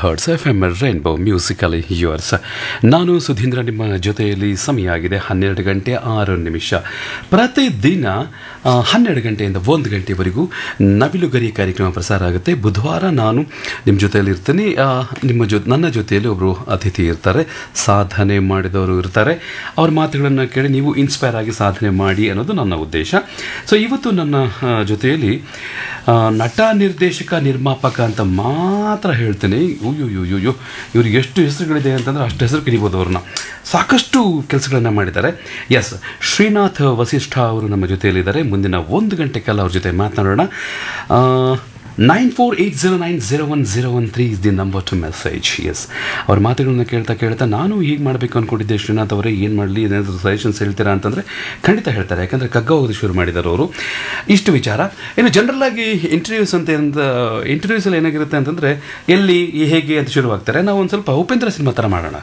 Hertz F M rainbow musical yours ನಾನು ಸುಧೀಂದ್ರ ನಿಮ್ಮ ಜೊತೆಯಲ್ಲಿ ಸಮಯ ಆಗಿದೆ ಹನ್ನೆರಡು ಗಂಟೆ ಆರು ನಿಮಿಷ ಪ್ರತಿದಿನ ಆ, ಹನ್ನೆರಡು ಗಂಟೆಯಿಂದ ಒಂದು ಗಂಟೆವರೆಗೂ ನವಿಲುಗರಿ ಕಾರ್ಯಕ್ರಮ ಪ್ರಸಾರ ಆಗುತ್ತೆ ಬುಧವಾರ ನಾನು ನಿಮ್ಮ ಜೊತೆಯಲ್ಲಿ ಇರ್ತೀನಿ ಆ, ನಿಮ್ಮ ಜೊ ನನ್ನ ಜೊತೆಯಲ್ಲಿ ಒಬ್ಬರು ಅತಿಥಿ ಇರ್ತಾರೆ ಸಾಧನೆ ಮಾಡಿದವರು ಇರ್ತಾರೆ ಅವ್ರ ಮಾತುಗಳನ್ನು ಕೇಳಿ ನೀವು ಇನ್ಸ್ಪೈರ್ ಆಗಿ ಸಾಧನೆ ಮಾಡಿ ಅನ್ನೋದು ನನ್ನ ಉದ್ದೇಶ ಸೊ ಇವತ್ತು ನನ್ನ ಆ, ಜೊತೆಯಲ್ಲಿ ಆ, ನಟ ನಿರ್ದೇಶಕ ನಿರ್ಮಾಪಕ ಅಂತ ಮಾತ್ರ ಹೇಳ್ತೇನೆ ಅಯ್ಯೋ ಅಯ್ಯೋ ಅಯ್ಯೋ ಇವ್ರಿಗೆ ಎಷ್ಟು ಹೆಸರುಗಳಿದೆ ಅಂತಂದ್ರೆ ಅಷ್ಟು ಹೆಸರು ಕರಿಬೋದು ಅವ್ರನ್ನ ಸಾಕಷ್ಟು ಕೆಲಸಗಳನ್ನು ಮಾಡಿದ್ದಾರೆ ಎಸ್ ಶ್ರೀನಾಥ್ ವಸಿಷ್ಠ ಅವರು ನಮ್ಮ ಜೊತೆಯಲ್ಲಿದ್ದಾರೆ ಮುಂದಿನ ಒಂದು ಗಂಟೆ ಕಾಲ ಅವ್ರ ಜೊತೆ ಮಾತನಾಡೋಣ nine four eight zero nine zero one zero one three is the number to message ಎಸ್ ಅವ್ರ ಮಾತುಗಳನ್ನ ಕೇಳ್ತಾ ಕೇಳ್ತಾ ನಾನು ಹೀಗೆ ಮಾಡಬೇಕು ಅಂದ್ಕೊಂಡಿದ್ದೆ ಶ್ರೀನಾಥ್ ಅವರೇ ಏನು ಮಾಡಲಿ ಏನಾದರೂ ಸಜೆಷನ್ಸ್ ಹೇಳ್ತೀರಾ ಅಂತಂದರೆ ಖಂಡಿತ ಹೇಳ್ತಾರೆ ಯಾಕಂದರೆ ಕಗ್ಗ ಓದಿ ಶುರು ಮಾಡಿದ್ದಾರೆ ಅವರು ಇಷ್ಟು ವಿಚಾರ ಇನ್ನು ಜನರಲ್ ಆಗಿ ಇಂಟರ್ವ್ಯೂಸ್ ಅಂತ ಅಂತ ಇಂಟರ್ವ್ಯೂಸಲ್ಲಿ ಏನಾಗಿರುತ್ತೆ ಅಂತಂದರೆ ಎಲ್ಲಿ ಈ ಹೇಗೆ ಅಂತ ಶುರುವಾಗ್ತಾರೆ ನಾವು ಒಂದು ಸ್ವಲ್ಪ ಉಪೇಂದ್ರ ಸಿನಿಮಾ ಥರ ಮಾಡೋಣ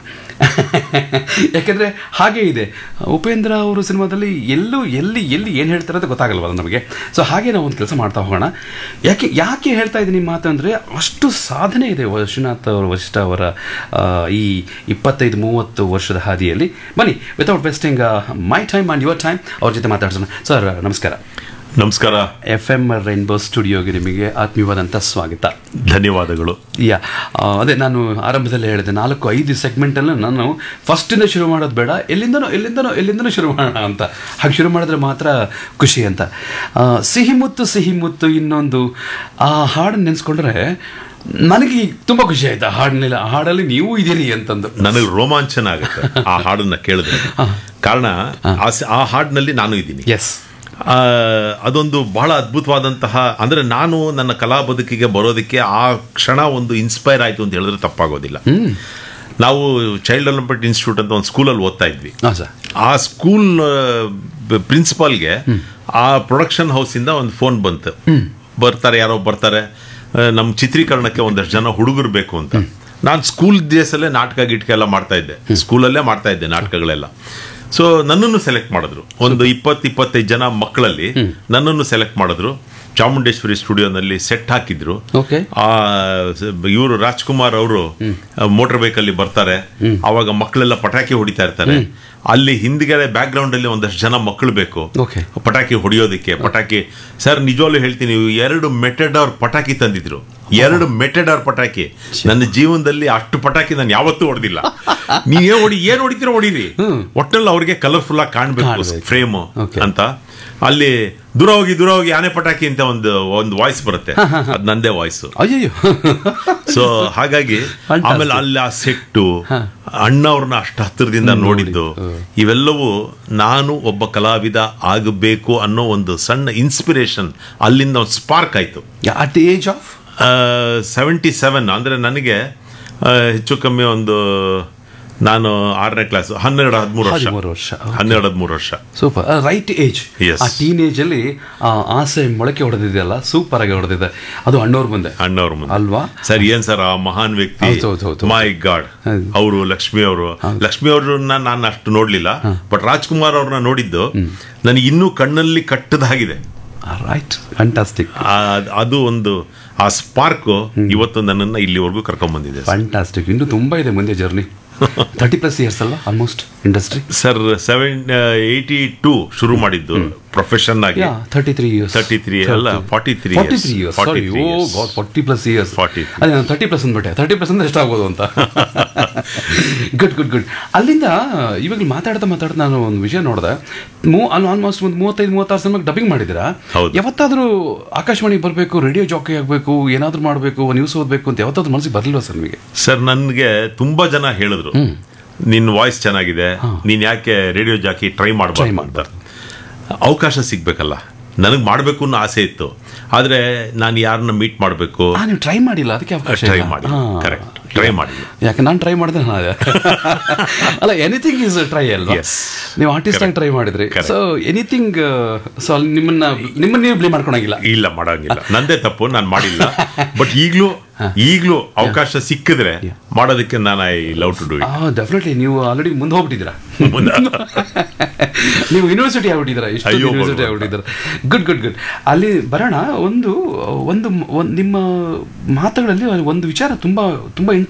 ಯಾಕೆಂದರೆ ಹಾಗೇ ಇದೆ ಉಪೇಂದ್ರ ಅವರು ಸಿನಿಮಾದಲ್ಲಿ ಎಲ್ಲೂ ಎಲ್ಲಿ ಎಲ್ಲಿ ಏನು ಹೇಳ್ತಾರೆ ಅಂತ ಗೊತ್ತಾಗಲ್ವಲ್ಲ ನಮಗೆ ಸೊ ಹಾಗೆ ನಾವು ಒಂದು ಕೆಲಸ ಮಾಡ್ತಾ ಹೋಗೋಣ ಯಾಕೆ ಯಾಕೆ ಹೇಳ್ತಾ ಇದ್ದೀನಿ ಮಾತು ಅಂದರೆ ಅಷ್ಟು ಸಾಧನೆ ಇದೆ ಶ್ರೀನಾಥ್ ಅವರ ವಸಿಷ್ಠ ಅವರ ಆ, ಈ ಇಪ್ಪತ್ತೈದು ಮೂವತ್ತು ವರ್ಷದ ಹಾದಿಯಲ್ಲಿ ಬನ್ನಿ without wasting my time and your time ಅವ್ರ ಜೊತೆ ಮಾತಾಡ್ಸೋಣ ಸರ್ ನಮಸ್ಕಾರ ನಮಸ್ಕಾರ ಎಫ್ ಎಮ್ ರೈನ್ಬೋ ಸ್ಟುಡಿಯೋಗೆ ನಿಮಗೆ ಆತ್ಮೀಯವಾದಂಥ ಸ್ವಾಗತ ಧನ್ಯವಾದಗಳು ಯಾ ಆ, ಅದೇ ನಾನು ಆರಂಭದಲ್ಲಿ ಹೇಳಿದೆ ನಾಲ್ಕು ಐದು ಸೆಗ್ಮೆಂಟಲ್ಲೂ ನಾನು ಫಸ್ಟಿಂದ ಶುರು ಮಾಡೋದು ಬೇಡ ಎಲ್ಲಿಂದನೋ ಎಲ್ಲಿಂದನೋ ಎಲ್ಲಿಂದನೋ ಶುರು ಮಾಡೋಣ ಅಂತ ಹಾಗೆ ಶುರು ಮಾಡಿದ್ರೆ ಮಾತ್ರ ಖುಷಿ ಅಂತ ಆ, ಸಿಹಿ ಮುತ್ತು ಸಿಹಿ ಮುತ್ತು ಇನ್ನೊಂದು ಆ ಹಾಡನ್ನು ನೆನೆಸ್ಕೊಂಡ್ರೆ ನನಗೆ ತುಂಬ ಖುಷಿ ಆಯ್ತು ಆ ಹಾಡಿನಲ್ಲಿ ಆ ಹಾಡಲ್ಲಿ ನೀವು ಇದ್ದೀರಿ ಅಂತಂದು ನನಗೆ ರೋಮಾಂಚನ ಆಗುತ್ತೆ ಆ ಹಾಡನ್ನ ಕೇಳಿದ್ರೆ ಕಾರಣ ಆ ಸ- ಆ ಹಾಡಿನಲ್ಲಿ ನಾನು ಇದ್ದೀನಿ ಎಸ್ ಆ, ಅದೊಂದು ಬಹಳ ಅದ್ಭುತವಾದಂತಹ ಅಂದ್ರೆ ನಾನು ನನ್ನ ಕಲಾ ಬದುಕಿಗೆ ಬರೋದಕ್ಕೆ ಆ ಕ್ಷಣ ಒಂದು ಇನ್ಸ್ಪೈರ್ ಆಯ್ತು ಅಂತ ಹೇಳಿದ್ರೆ ತಪ್ಪಾಗೋದಿಲ್ಲ ನಾವು ಚೈಲ್ಡ್ ಡೆವಲಪ್ಮೆಂಟ್ ಇನ್ಸ್ಟಿಟ್ಯೂಟ್ ಅಂತ ಒಂದು ಸ್ಕೂಲಲ್ಲಿ ಓದ್ತಾ ಇದ್ವಿ ಹಾಂ ಸರ್ ಆ ಸ್ಕೂಲ್ ಪ್ರಿನ್ಸಿಪಾಲ್ಗೆ ಆ ಪ್ರೊಡಕ್ಷನ್ ಹೌಸಿಂದ ಒಂದು ಫೋನ್ ಬಂತು ಬರ್ತಾರೆ ಯಾರೋ ಬರ್ತಾರೆ ಆ, ನಮ್ಮ ಚಿತ್ರೀಕರಣಕ್ಕೆ ಒಂದಷ್ಟು ಜನ ಹುಡುಗರು ಬೇಕು ಅಂತ ನಾನು ಸ್ಕೂಲ್ ಡೇಸಲ್ಲೇ ನಾಟಕ ಗಿಟ್ಕ ಎಲ್ಲ ಮಾಡ್ತಾ ಇದ್ದೆ ಸ್ಕೂಲಲ್ಲೇ ಮಾಡ್ತಾ ಇದ್ದೆ ನಾಟಕಗಳೆಲ್ಲ ಸೊ ನನ್ನನ್ನು ಸೆಲೆಕ್ಟ್ ಮಾಡಿದ್ರು ಒಂದು ಇಪ್ಪತ್ತು ಇಪ್ಪತ್ತೈದು ಜನ ಮಕ್ಕಳಲ್ಲಿ ನನ್ನನ್ನು ಸೆಲೆಕ್ಟ್ ಮಾಡಿದ್ರು ಚಾಮುಂಡೇಶ್ವರಿ ಸ್ಟುಡಿಯೋನಲ್ಲಿ ಸೆಟ್ ಹಾಕಿದ್ರು ಓಕೆ ಆ ಇವರು ರಾಜ್ಕುಮಾರ್ ಅವರು ಮೋಟರ್ ಬೈಕಲ್ಲಿ ಬರ್ತಾರೆ ಅವಾಗ ಮಕ್ಕಳೆಲ್ಲ ಪಟಾಕಿ ಹೊಡಿತಾ ಇರ್ತಾರೆ ಅಲ್ಲಿ ಹಿಂದ್ಗಡೆ ಬ್ಯಾಕ್ ಗ್ರೌಂಡ್ ಅಲ್ಲಿ ಒಂದಷ್ಟು ಜನ ಮಕ್ಕಳು ಬೇಕು ಓಕೆ ಪಟಾಕಿ ಹೊಡಿಯೋದಕ್ಕೆ ಪಟಾಕಿ ಸರ್ ನಿಜವಾಗ್ಲೂ ಹೇಳ್ತೀನಿ ಇವು ಎರಡು ಮೆಟೆಡಾರ್ ಪಟಾಕಿ ತಂದಿದ್ರು ಎರಡು ಮೆಟೆಡಾರ್ ಪಟಾಕಿ ನನ್ನ ಜೀವನದಲ್ಲಿ ಅಷ್ಟು ಪಟಾಕಿ ನಾನು ಯಾವತ್ತೂ ಹೊಡೆದಿಲ್ಲ ನೀವೇ ಹೊಡಿ ಏನ್ ಹೊಡಿತೀರೋ ಹೊಡೀರಿ ಒಟ್ಟಲ್ಲಿ ಅವ್ರಿಗೆ ಕಲರ್ಫುಲ್ ಆಗಿ ಕಾಣ್ಬೇಕು ಕಾಣ್ಬೇಕು. Frame Okay. ಅಂತ ಅಲ್ಲಿ ದೂರ ಹೋಗಿ ದೂರ ಹೋಗಿ ಆನೆ ಪಟಾಕಿ ಅಂತ ಒಂದು ಒಂದು ವಾಯ್ಸ್ ಬರುತ್ತೆ ಅದ್ ನಂದೇ ವಾಯ್ಸ್ ಅಯ್ಯಯ್ಯೋ ಸೊ ಹಾಗಾಗಿ Fantastic. ಆಮೇಲೆ ಅಲ್ಲಿ ಆ ಸೆಟ್ಟು ಅಣ್ಣವ್ರನ್ನ ಅಷ್ಟು ಹತ್ತಿರದಿಂದ ನೋಡಿದ್ದು ಇವೆಲ್ಲವೂ ನಾನು ಒಬ್ಬ ಕಲಾವಿದ ಆಗಬೇಕು ಅನ್ನೋ ಒಂದು ಸಣ್ಣ ಇನ್ಸ್ಪಿರೇಷನ್ ಅಲ್ಲಿಂದ ಒಂದು ಸ್ಪಾರ್ಕ್ ಆಯ್ತು at age of seventy seven ಅಂದ್ರೆ ನನಗೆ ಆ, ಹೆಚ್ಚು ಕಮ್ಮಿ ಒಂದು ನಾನು ಆರನೇ ಕ್ಲಾಸ್ ಹನ್ನೆರಡು ಹದಿಮೂರು ವರ್ಷ ಹದಿಮೂರು ವರ್ಷ Okay. ಹನ್ನೆರಡು ಹದಿಮೂರು ವರ್ಷ ಸೂಪರ್ ರೈಟ್ ಏಜ್ Yes. ಆ ಟೀನ್ ಏಜ್ ಅಲ್ಲಿ ಆ ಆಸೆ ಮೊಳಕೆ ಹೊಡೆದಿದೆಯಲ್ಲ ಸೂಪರ್ ಆಗಿ ಹೊಡೆದಿದೆ ಅದು ಅಣ್ಣವ್ರ ಮುಂದೆ ಅಣ್ಣವ್ರ ಮುಂದೆ ಅಲ್ವಾ ಸರ್ ಏನ್ ಸರ್ ಆ ಮಹಾನ್ ವ್ಯಕ್ತಿ ಹೌದು, ಹೌದು, ಹೌದು. ಮೈ ಗಾಡ್ ಹೌದು. ಅವರು ಲಕ್ಷ್ಮಿ ಅವರು ಲಕ್ಷ್ಮಿ ಅವ್ರನ್ನ ನಾನು ಅಷ್ಟು ನೋಡ್ಲಿಲ್ಲ ಬಟ್ ರಾಜ್ಕುಮಾರ್ ಅವ್ರನ್ನ ನೋಡಿದ್ದು ನನಗೆ ಇನ್ನೂ ಕಣ್ಣಲ್ಲಿ ಕಟ್ಟದಾಗಿದೆ ರೈಟ್ ಫ್ಯಾಂಟಾಸ್ಟಿಕ್ ಆ- ಅದು ಒಂದು ಆ ಸ್ಪಾರ್ಕ್ ಇವತ್ತು ನನ್ನನ್ನ ಇಲ್ಲಿವರೆಗೂ ಕರ್ಕೊಂಡ್ ಬಂದಿದೆ ಫ್ಯಾಂಟಾಸ್ಟಿಕ್ ಇನ್ನು ತುಂಬಾ ಇದೆ ಮುಂದೆ ಜರ್ನಿ ತರ್ಟಿ ಪ್ಲಸ್ ಇಯರ್ಸ್ ಅಲ್ಲ almost industry sir seven eighty two ಶುರು ಮಾಡಿದ್ದು ಪ್ರೊಫೆಷನ್ ಆಗಿ ಯಾ ತರ್ಟಿ ತ್ರೀ ಇಯರ್ಸ್ 33 ಅಲ್ಲ, 43 forty years. Three years 43 sorry oh years. God forty plus years 43. ಅದೇ ನಾನು ತರ್ಟಿ ಪ್ಲಸ್ ಅಂದ್ಬಿಟ್ಟೆ ತರ್ಟಿ ಪ್ಲಸ್ ಅಂದ್ರೆ ಎಷ್ಟಾಗ್ಬೋದು ಅಂತ ಗುಡ್ ಗುಡ್ ಗುಡ್ ಅಲ್ಲಿಂದ ಇವಾಗ ಮಾತಾಡ್ತಾ ಮಾತಾಡ್ತಾ ನಾನು ಒಂದು ವಿಷಯ ನೋಡಿದೆ ಮೂ ಅಲ್ಲಿ ಆಲ್ಮೋಸ್ಟ್ ಒಂದು ಮೂವತ್ತೈದು ಮೂವತ್ತಾರು ಸಿನಿಮಾಗೆ ಡಬ್ಬಿಂಗ್ ಮಾಡಿದ್ದೀರಾ ಹೌದು. ಯಾವತ್ತಾದರೂ ಆಕಾಶವಾಣಿ ಬರಬೇಕು ರೇಡಿಯೋ ಜಾಕಿ ಆಗಬೇಕು ಏನಾದರೂ ಮಾಡಬೇಕು ನ್ಯೂಸ್ ಓದಬೇಕು ಅಂತ ಯಾವತ್ತಾದ್ರೂ ಮನಸ್ಸಿಗೆ ಬರಲಿಲ್ವ ಸರ್ ನಿಮಗೆ ಸರ್ ನನ್ಗೆ ತುಂಬಾ ಜನ ಹೇಳಿದ್ರು ನಿನ್ನ ವಾಯ್ಸ್ ಚೆನ್ನಾಗಿದೆ ನೀನ್ ಯಾಕೆ ರೇಡಿಯೋ ಜಾಕಿ ಟ್ರೈ Try ಮಾಡಬಾರ್ದು ಮಾಡ್ಬಾರ್ದು. ಅವಕಾಶ ಸಿಗ್ಬೇಕಲ್ಲ ನನಗೆ ಮಾಡಬೇಕು ಅನ್ನೋ ಆಸೆ ಇತ್ತು ಆದ್ರೆ ನಾನು ಯಾರನ್ನ ಮೀಟ್ ಮಾಡಬೇಕು ಆ ನೀವು ಟ್ರೈ ಮಾಡಿಲ್ಲ ಅದಕ್ಕೆ ಅವಕಾಶ ಟ್ರೈ ಇಲ್ಲ. ಮಾಡಿ ಹಾ. ಕರೆಕ್ಟ್ ಟ್ರೈ ಮಾಡಿಲ್ಲ ಯಾಕೆ ನಾನು ಟ್ರೈ ಮಾಡಿದೆ ನಾನು ಅದೇ. ಅಲ್ಲ ಎನಿಥಿಂಗ್ ಈಸ್ ಟ್ರೈ ಅಲ್ವಾ Yes. ನೀವು ಆರ್ಟಿಸ್ಟ್ ಆಗಿ ಟ್ರೈ ಮಾಡಿದ್ರಿ Correct. ಸೊ ಎನಿಥಿಂಗ್ ಸೊ ಅಲ್ಲಿ ನಿಮ್ಮನ್ನ ನಿಮ್ಮನ್ನ ನೀವು ಬ್ಲೇಮ್ ಮಾಡ್ಕೊಳಂಗಿಲ್ಲ ಇಲ್ಲ ಮಾಡಂಗಿಲ್ಲ ನಂದೇ ತಪ್ಪು ನಾನು ಮಾಡಿಲ್ಲ ಬಟ್ ಈಗಲೂ ಈಗಲೂ ಅವಕಾಶ ಸಿಕ್ಕಿದ್ರೆ ಮಾಡೋದಕ್ಕೆ ನಾನು I love to do it definitely ನೀವು ಆಲ್ರೆಡಿ ಮುಂದೆ ಹೋಗ್ಬಿಟ್ಟಿದ್ದೀರಾ ನೀವು ಯೂನಿವರ್ಸಿಟಿ ಆಗ್ಬಿಟ್ಟಿದ್ದೀರಾ ಇಷ್ಟು ಅಯ್ಯೋ ಯೂನಿವರ್ಸಿಟಿ ಭಗವಂತ. ಆಗ್ಬಿಟ್ಟಿದ್ದೀರಾ ಗುಡ್ ಗುಡ್ ಗುಡ್ ಅಲ್ಲಿ ಬರೋಣ ಒಂದು ಒಂದು ಒಂದು ನಿಮ್ಮ ಮಾತುಗಳಲ್ಲಿ ಒಂದು ವಿಚಾರ ತುಂಬಾ ತುಂಬಾ